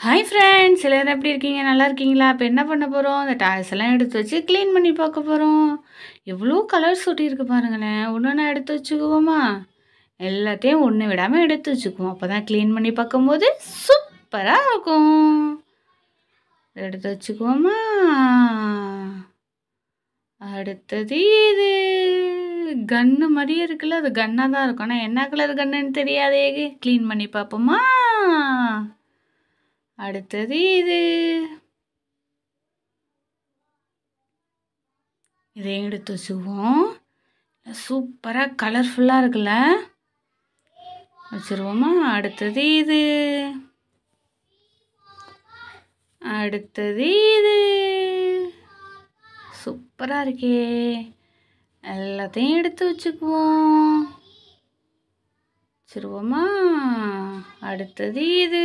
hi friends எல்லாரும் எப்படி இருக்கீங்க நல்லா இருக்கீங்களா இப்போ என்ன பண்ண போகிறோம் இந்த டாய்ஸ் எல்லாம் எடுத்து வச்சு க்ளீன் பண்ணி பார்க்க போகிறோம் எவ்வளோ கலர்ஸ் ஒட்டியிருக்கு பாருங்களேன் ஒன்று எடுத்து வச்சுக்குவோமா எல்லாத்தையும் ஒன்று விடாமல் எடுத்து வச்சுக்குவோம் அப்போ தான் க்ளீன் பண்ணி பார்க்கும்போது சூப்பராக இருக்கும் எடுத்து வச்சுக்குவோமா அடுத்தது இது கன்னு மாதிரியே இருக்குல்ல அது கன்னாக தான் இருக்கும் ஆனால் என்ன கலர் கன்னுன்னு தெரியாதே க்ளீன் பண்ணி பார்ப்போமா அடுத்தது இது இதையும் எடுத்து வச்சுக்குவோம் சூப்பராக கலர்ஃபுல்லாக இருக்குல்ல வச்சுருவோமா அடுத்தது இது அடுத்தது இது சூப்பராக இருக்கே எல்லாத்தையும் எடுத்து வச்சுக்குவோம் வச்சுருவோமா அடுத்தது இது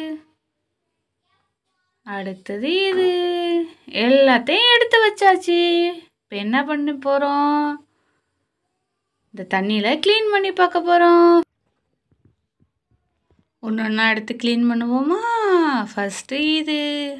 அடுத்தது இது எல்லாத்தையும் எடுத்து வச்சாச்சு இப்போ என்ன பண்ண போகிறோம் இந்த தண்ணியில் க்ளீன் பண்ணி பார்க்க போகிறோம் ஒன்று ஒன்றா எடுத்து க்ளீன் பண்ணுவோமா ஃபஸ்ட்டு இது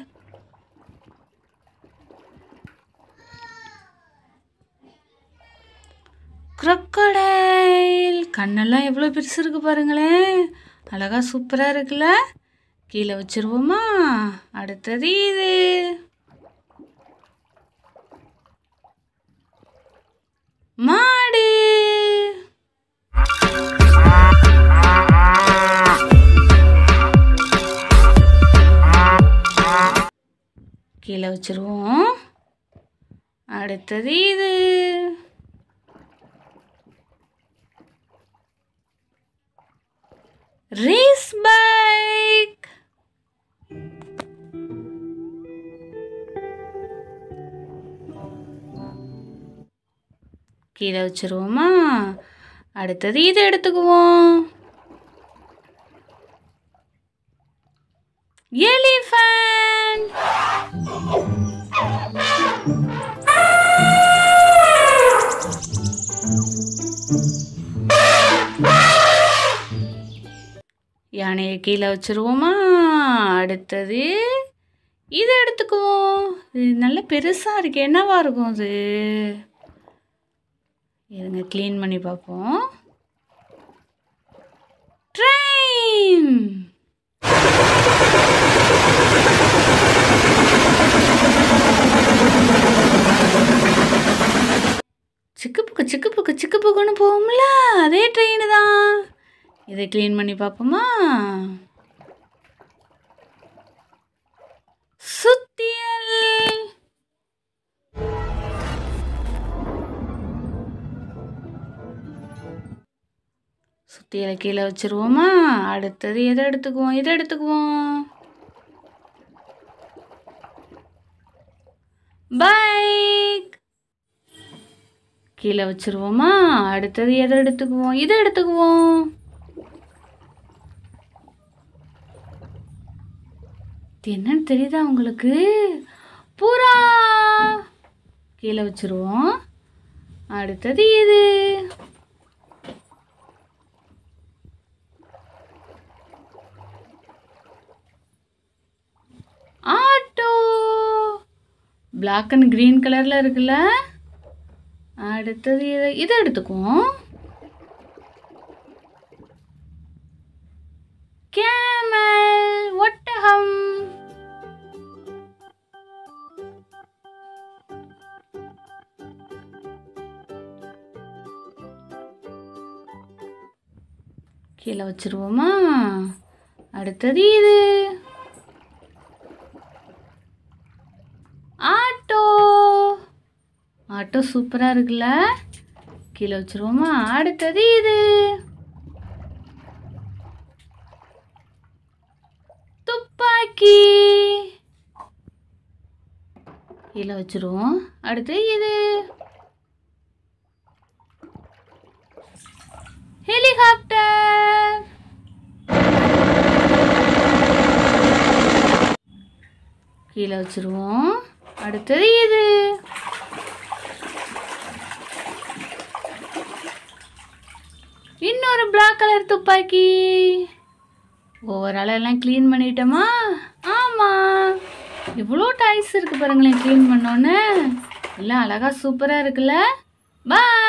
crocodile கண்ணெல்லாம் எவ்வளோ பெருசு இருக்கு பாருங்களேன் அழகா சூப்பராக இருக்குல்ல கீழே வச்சிருவோமா அடுத்தது இது மாடு கீழே வச்சிருவோம் அடுத்தது இது ரேஸ் பைக் கீழே வச்சிருவோமா அடுத்தது இதை எடுத்துக்குவோம் எலிஃபண்ட் யானையை கீழே வச்சிருவோமா அடுத்தது இதை எடுத்துக்குவோம் இது நல்ல பெருசாக இருக்கு என்னவா இருக்கும் அது இருங்க க்ளீன் பண்ணி பார்ப்போம் ட்ரெயின் சிக்கு புக்கு சிக்கு புக்கு சிக்கு புக்குன்னு போகும்ல அதே ட்ரெயின் தான் இதை க்ளீன் பண்ணி பார்ப்போமா சுத்தியல் சுத்தியலை கீழே வச்சிருவோமா அடுத்தது எதை எடுத்துக்குவோம் இதை எடுத்துக்குவோம் பைக் கீழே வச்சிருவோமா அடுத்தது எதை எடுத்துக்குவோம் இதை எடுத்துக்குவோம் இது என்னன்னு தெரியுதா உங்களுக்கு புறா கீழே வச்சிருவோம் அடுத்தது இது ஆட்டோ பிளாக் அண்ட் க்ரீன் கலரில் இருக்குல்ல அடுத்தது இதை இதை எடுத்துக்குவோம் கேமல் ஒட்டகம் கீழே வச்சிருவோமா அடுத்தது இது ஆட்டோ ஆட்டோ சூப்பராக இருக்குல்ல கீழே வச்சிருவோமா அடுத்தது இது துப்பாக்கி கீழே வச்சிருவோம் அடுத்து இது ஹெலிகாப்டர் கீழே வச்சிருவோம் அடுத்தது இது இன்னொரு பிளாக் கலர் துப்பாக்கி ஓவரால் எல்லாம் க்ளீன் பண்ணிட்டோமா ஆமாம் எவ்வளோ டாய்ஸ் இருக்குது பாருங்களேன் க்ளீன் பண்ணோன்னே எல்லாம் அழகா சூப்பராக இருக்குல்ல பாய்